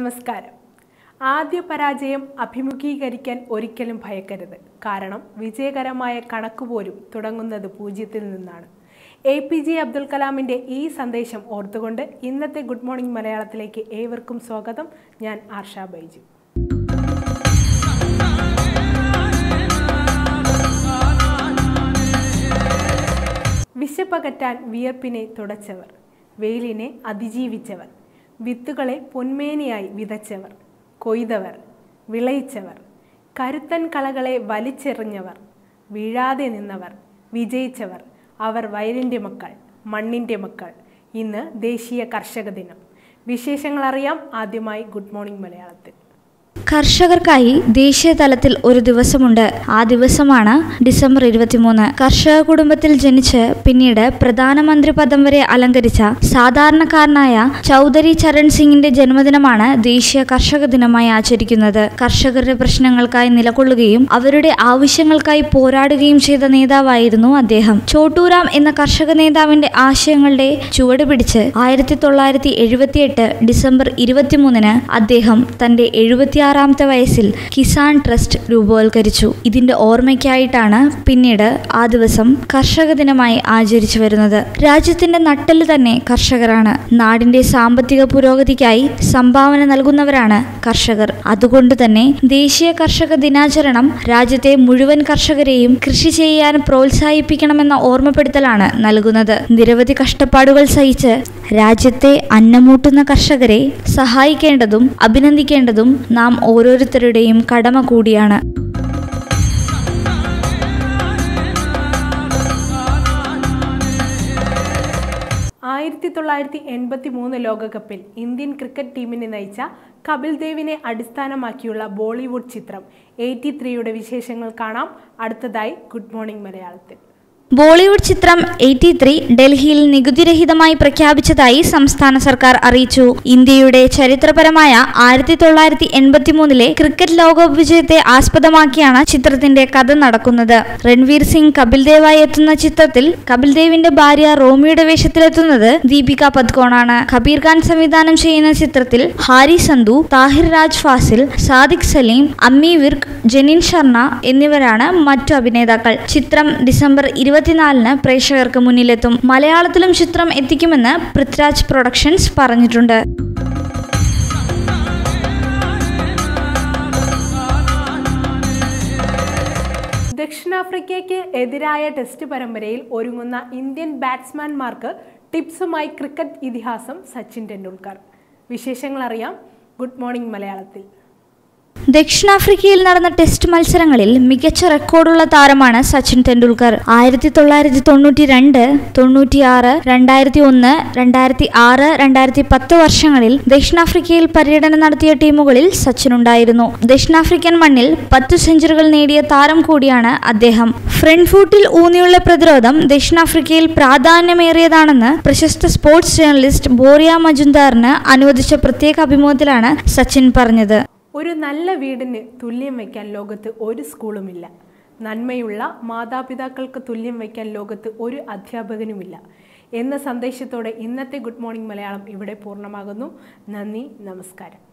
നമസ്കാരം ആദ്യ പരാജയം അഭിമുഖീകരിക്കാൻ ഒരിക്കലും ഭയക്കരുത് കാരണം വിജയകരമായ കണക്ക് പോലും തുടങ്ങുന്നത് പൂജ്യത്തിൽ നിന്നാണ് എ പി ജെ അബ്ദുൽ കലാമിൻ്റെ ഈ സന്ദേശം ഓർത്തുകൊണ്ട് ഇന്നത്തെ ഗുഡ് മോർണിംഗ് മലയാളത്തിലേക്ക് ഏവർക്കും സ്വാഗതം ഞാൻ ആർഷ ബൈജു വിശപ്പകറ്റാൻ വിയർപ്പിനെ തുടച്ചവർ വെയിലിനെ അതിജീവിച്ചവർ വിത്തുകളെ പൊന്മേനിയായി വിതച്ചവർ കൊയ്തവർ വിളയിച്ചവർ കരുത്തൻ കളകളെ വലിച്ചെറിഞ്ഞവർ വീഴാതെ നിന്നവർ വിജയിച്ചവർ അവർ വയലിൻ്റെ മക്കൾ മണ്ണിൻ്റെ മക്കൾ ഇന്ന് ദേശീയ കർഷക ദിനം വിശേഷങ്ങൾ അറിയാം ആദ്യമായി ഗുഡ് മോർണിംഗ് മലയാളത്തിൽ കർഷകർക്കായി ദേശീയ തലത്തിൽ ഒരു ദിവസമുണ്ട് ആ ദിവസമാണ് ഡിസംബർ ഇരുപത്തിമൂന്ന് കർഷക കുടുംബത്തിൽ ജനിച്ച് പിന്നീട് പ്രധാനമന്ത്രി പദം വരെ അലങ്കരിച്ച സാധാരണക്കാരനായ ചൗധരി ചരൺ സിംഗിന്റെ ജന്മദിനമാണ് ദേശീയ കർഷക ദിനമായി ആചരിക്കുന്നത് കർഷകരുടെ പ്രശ്നങ്ങൾക്കായി നിലകൊള്ളുകയും അവരുടെ ആവശ്യങ്ങൾക്കായി പോരാടുകയും ചെയ്ത നേതാവായിരുന്നു അദ്ദേഹം ചോട്ടൂറാം എന്ന കർഷക നേതാവിന്റെ ആശയങ്ങളുടെ ചുവട് പിടിച്ച് ആയിരത്തി തൊള്ളായിരത്തി എഴുപത്തിയെട്ട് ഡിസംബർ ഇരുപത്തിമൂന്നിന് അദ്ദേഹം തന്റെ എഴുപത്തിയാറാമത്തെ വയസ്സിൽ കിസാൻ ട്രസ്റ്റ് രൂപവൽക്കരിച്ചു ഇതിന്റെ ഓർമ്മയ്ക്കായിട്ടാണ് പിന്നീട് ആ ദിവസം കർഷക ദിനമായി ആചരിച്ചു വരുന്നത് രാജ്യത്തിന്റെ നട്ടെല്ല് തന്നെ കർഷകരാണ് നാടിന്റെ സാമ്പത്തിക പുരോഗതിക്കായി സംഭാവന നൽകുന്നവരാണ് കർഷകർ അതുകൊണ്ട് തന്നെ ദേശീയ കർഷക ദിനാചരണം രാജ്യത്തെ മുഴുവൻ കർഷകരെയും കൃഷി ചെയ്യാൻ പ്രോത്സാഹിപ്പിക്കണമെന്ന ഓർമ്മപ്പെടുത്തലാണ് നൽകുന്നത് നിരവധി കഷ്ടപ്പാടുകൾ സഹിച്ച് രാജ്യത്തെ അന്നമൂട്ടുന്ന കർഷകരെ സഹായിക്കേണ്ടതും അഭിനന്ദിക്കേണ്ടതും നാം ഓരോരുത്തരുടെയും കടമ കൂടിയാണ് ആയിരത്തി തൊള്ളായിരത്തി എൺപത്തി മൂന്ന് ലോകകപ്പിൽ ഇന്ത്യൻ ക്രിക്കറ്റ് ടീമിനെ നയിച്ച കപിൽ ദേവിനെ അടിസ്ഥാനമാക്കിയുള്ള ബോളിവുഡ് ചിത്രം എയ്റ്റി ത്രീയുടെ വിശേഷങ്ങൾ കാണാം അടുത്തതായി ഗുഡ് മോർണിംഗ് മലയാളത്തിൽ ബോളിവുഡ് ചിത്രം എയ്റ്റി ത്രീ ഡൽഹിയിൽ നികുതിരഹിതമായി പ്രഖ്യാപിച്ചതായി സംസ്ഥാന സർക്കാർ അറിയിച്ചു ഇന്ത്യയുടെ ചരിത്രപരമായ ആയിരത്തി തൊള്ളായിരത്തി എൺപത്തി മൂന്നിലെ ക്രിക്കറ്റ് ലോകകപ്പ് വിജയത്തെ ആസ്പദമാക്കിയാണ് ചിത്രത്തിന്റെ കഥ നടക്കുന്നത് രൺവീർ സിംഗ് കപിൽ ദേവായി എത്തുന്ന ചിത്രത്തിൽ കപിൽ ദേവിന്റെ ഭാര്യ റോമിയുടെ വേഷത്തിലെത്തുന്നത് ദീപിക പദ്കോണാണ് കബീർ ഖാൻ സംവിധാനം ചെയ്യുന്ന ചിത്രത്തിൽ ഹാരി സന്ധു താഹിർ രാജ് ഫാസിൽ സാദിഖ് സലീം അമ്മി വിർഗ് ജെനിൻ ശർമ്മ എന്നിവരാണ് മറ്റു അഭിനേതാക്കൾ ചിത്രം ഡിസംബർ ഇരുപത്തിനാലിന് പ്രേക്ഷകർക്ക് മുന്നിലെത്തും മലയാളത്തിലും ചിത്രം എത്തിക്കുമെന്ന് പൃഥ്വിരാജ് പ്രൊഡക്ഷൻസ് പറഞ്ഞിട്ടുണ്ട് ദക്ഷിണാഫ്രിക്കയ്ക്ക് എതിരായ ടെസ്റ്റ് പരമ്പരയിൽ ഒരുങ്ങുന്ന ഇന്ത്യൻ ബാറ്റ്സ്മാൻമാർക്ക് ടിപ്സുമായി ക്രിക്കറ്റ് ഇതിഹാസം സച്ചിൻ ടെണ്ടുൽക്കർ വിശേഷങ്ങൾ അറിയാം ഗുഡ് മോർണിംഗ് മലയാളത്തിൽ ദക്ഷിണാഫ്രിക്കയിൽ നടന്ന ടെസ്റ്റ് മത്സരങ്ങളിൽ മികച്ച റെക്കോർഡുള്ള താരമാണ് സച്ചിൻ തെണ്ടുൽക്കർ ആയിരത്തി തൊള്ളായിരത്തി തൊണ്ണൂറ്റി രണ്ട് തൊണ്ണൂറ്റിയാറ് രണ്ടായിരത്തി ഒന്ന് രണ്ടായിരത്തി ആറ് രണ്ടായിരത്തി പത്ത് വർഷങ്ങളിൽ ദക്ഷിണാഫ്രിക്കയിൽ പര്യടനം നടത്തിയ ടീമുകളിൽ സച്ചിൻ ഉണ്ടായിരുന്നു ദക്ഷിണാഫ്രിക്കൻ മണ്ണിൽ പത്ത് സെഞ്ചുറികൾ നേടിയ താരം കൂടിയാണ് അദ്ദേഹം ഫ്രണ്ട് ഫൂട്ടിൽ ഊന്നിയുള്ള പ്രതിരോധം ദക്ഷിണാഫ്രിക്കയിൽ പ്രാധാന്യമേറിയതാണെന്ന് പ്രശസ്ത സ്പോർട്സ് ജേർണലിസ്റ്റ് ബോറിയ മജുന്ദാറിന് അനുവദിച്ച പ്രത്യേക അഭിമുഖത്തിലാണ് സച്ചിൻ പറഞ്ഞത് ഒരു നല്ല വീടിന് തുല്യം വയ്ക്കാൻ ലോകത്ത് ഒരു സ്കൂളുമില്ല നന്മയുള്ള മാതാപിതാക്കൾക്ക് തുല്യം വയ്ക്കാൻ ലോകത്ത് ഒരു അധ്യാപകനുമില്ല എന്ന സന്ദേശത്തോടെ ഇന്നത്തെ ഗുഡ് മോർണിംഗ് മലയാളം ഇവിടെ പൂർണ്ണമാകുന്നു നന്ദി നമസ്കാരം